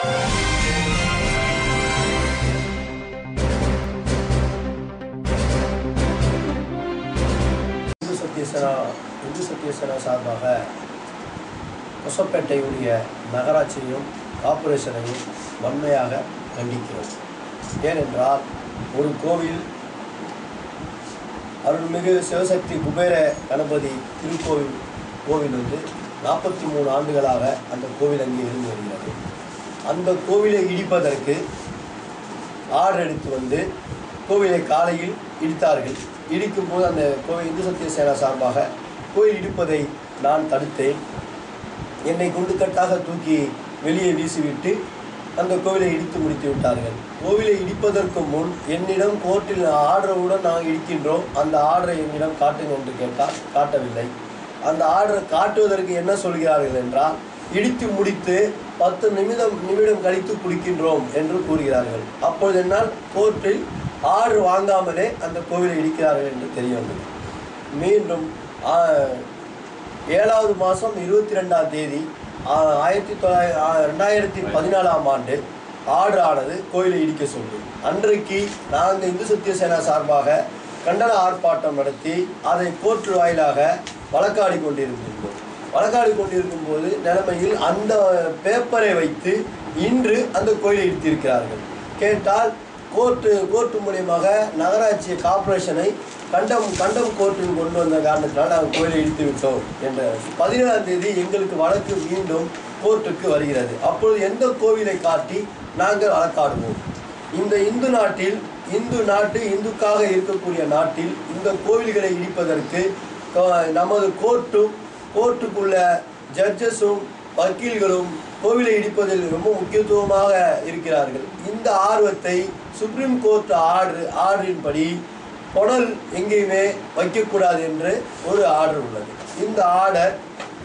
இந்து சத்யசேனா இந்து சத்யசேனா சார்பாக கொசப்பேட்டையுடைய நகராட்சியையும் கார்ப்பரேஷனையும் வன்மையாக கண்டிக்கிறோம் ஏனென்றால் ஒரு கோவில் அருள்மிகு சிவசக்தி குபேர கணபதி திருக்கோவில் கோவில் வந்து நாற்பத்தி மூணு ஆண்டுகளாக அந்த கோவில் அங்கே இருந்து வருகிறது அந்த கோவிலை இடிப்பதற்கு ஆர்டர் எடுத்து வந்து கோவிலை காலையில் இடித்தார்கள் இடிக்கும் போது அந்த கோவில் இந்து சத்திய சேனா சார்பாக கோயில் இடிப்பதை நான் தடுத்தேன் என்னை குண்டுக்கட்டாக தூக்கி வெளியே வீசிவிட்டு அந்த கோவிலை இடித்து முடித்து விட்டார்கள் கோவிலை இடிப்பதற்கு முன் என்னிடம் கோர்ட்டில் ஆர்டருடன் நாங்கள் இடிக்கின்றோம் அந்த ஆர்டரை என்னிடம் காட்டுங்க என்று கேட்டால் காட்டவில்லை அந்த ஆர்டரை காட்டுவதற்கு என்ன சொல்கிறார்கள் என்றால் இடித்து முடித்து பத்து நிமிடம் நிமிடம் கழித்து குடிக்கின்றோம் என்று கூறுகிறார்கள் அப்பொழுது என்னால் கோர்ட்டில் ஆர்டர் வாங்காமலே அந்த கோவிலை இடிக்கிறார்கள் என்று தெரிய வந்தது மீண்டும் ஆ, ஏழாவது மாதம் இருபத்தி ரெண்டாம் தேதி ஆ, ஆயிரத்தி தொள்ளாயிர ஆ, ரெண்டாயிரத்தி பதினாலாம் ஆண்டு ஆர்டர் ஆனது கோயிலை இடிக்க சொல்லி அன்றைக்கு நாங்கள் இந்து சத்திய சேனா சார்பாக கண்டன ஆர்ப்பாட்டம் நடத்தி அதை கோர்ட் வாயிலாக வழக்காடி கொண்டிருக்கின்றோம் வழக்காடி கொண்டிருக்கும் போது நிலைமையில் அந்த பேப்பரை வைத்து இன்று அந்த கோயிலை இடித்திருக்கிறார்கள் கேட்டால் கோர்ட்டு கோர்ட்டு மூலியமாக நகராட்சி கார்ப்பரேஷனை கண்டம் கண்டம் கோர்ட்டில் கொண்டு வந்த காரணத்தினால் நாங்கள் கோயிலை இடித்து விட்டோம் என்ற பதினேழாம் தேதி எங்களுக்கு வழக்கு மீண்டும் கோர்ட்டுக்கு வருகிறது அப்பொழுது எந்த கோவிலை காட்டி நாங்கள் வழக்காடுவோம் இந்த இந்து நாட்டில் இந்து நாட்டு இந்துக்காக இருக்கக்கூடிய நாட்டில் இந்த கோவில்களை இடிப்பதற்கு க- நமது கோர்ட்டும் கோர்ட்டுக்குள்ள ஜட்ஜஸும் வக்கீல்களும் கோவிலை இடிப்பதில் ரொம்ப முக்கியத்துவமாக இருக்கிறார்கள் இந்த ஆர்வத்தை சுப்ரீம் கோர்ட் ஆர்டர் ஆர்டரின்படி புனல் எங்கேயுமே வைக்கக்கூடாது என்று ஒரு ஆர்டர் உள்ளது இந்த ஆர்டர்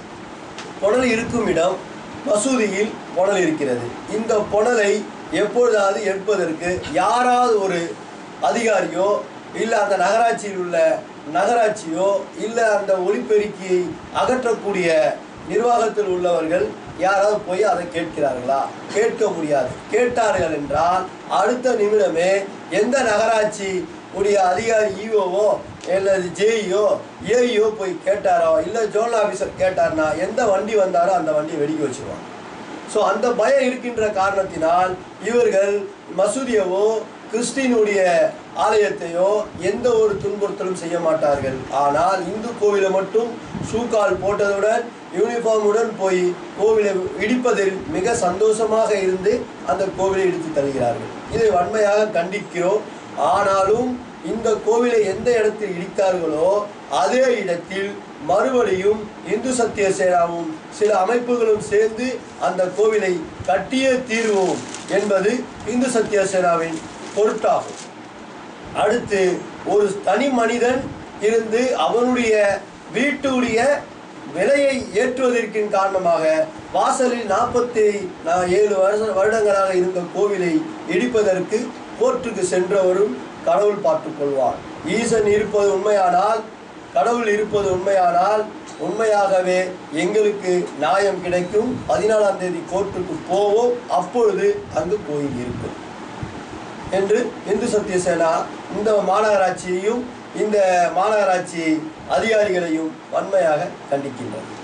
புனல் இருக்கும் இடம் மசூதியில் புனல் இருக்கிறது இந்த புனலை எப்பொழுதாவது எடுப்பதற்கு யாராவது ஒரு அதிகாரியோ இல்லை அந்த நகராட்சியில் உள்ள நகராட்சியோ இல்லை அந்த ஒளிப்பெருக்கியை அகற்றக்கூடிய நிர்வாகத்தில் உள்ளவர்கள் யாராவது போய் அதை கேட்கிறார்களா கேட்க முடியாது கேட்டார்கள் என்றால் அடுத்த நிமிடமே எந்த நகராட்சி உடைய அதிகாரி இஓவோ அல்லது ஜேஇஓ ஏஇஓ போய் கேட்டாரோ இல்லை ஜோன் ஆஃபீஸர் கேட்டார்னா எந்த வண்டி வந்தாரோ அந்த வண்டியை வெடிக்க வச்சிருவாங்க ஸோ அந்த பயம் இருக்கின்ற காரணத்தினால் இவர்கள் மசூதியவோ கிறிஸ்டினுடைய ஆலயத்தையோ எந்த ஒரு துன்புறுத்தலும் செய்ய மாட்டார்கள் ஆனால் இந்து கோவிலை மட்டும் ஷூக்கால் போட்டதுடன் யூனிஃபார்முடன் போய் கோவிலை இடிப்பதில் மிக சந்தோஷமாக இருந்து அந்த கோவிலை இடித்து தருகிறார்கள் இதை வன்மையாக கண்டிக்கிறோம் ஆனாலும் இந்த கோவிலை எந்த இடத்தில் இடித்தார்களோ அதே இடத்தில் மறுபடியும் இந்து சத்திய சேனாவும் சில அமைப்புகளும் சேர்ந்து அந்த கோவிலை கட்டியே தீர்வோம் என்பது இந்து சத்திய சேனாவின் பொருட்டாகும் அடுத்து ஒரு தனி மனிதன் இருந்து அவனுடைய வீட்டுடைய விலையை ஏற்றுவதற்கின் காரணமாக வாசலில் நாற்பத்தி ஏழு வருஷ வருடங்களாக இருந்த கோவிலை இடிப்பதற்கு கோர்ட்டுக்கு சென்றவரும் கடவுள் பார்த்துக் கொள்வார் ஈசன் இருப்பது உண்மையானால் கடவுள் இருப்பது உண்மையானால் உண்மையாகவே எங்களுக்கு நியாயம் கிடைக்கும் பதினாலாம் தேதி கோர்ட்டுக்கு போவோம் அப்பொழுது அங்கு கோயில் இருக்கும் என்று இந்து சத்திய சேனா இந்த மாநகராட்சியையும் இந்த மாநகராட்சி அதிகாரிகளையும் வன்மையாக கண்டிக்கின்றது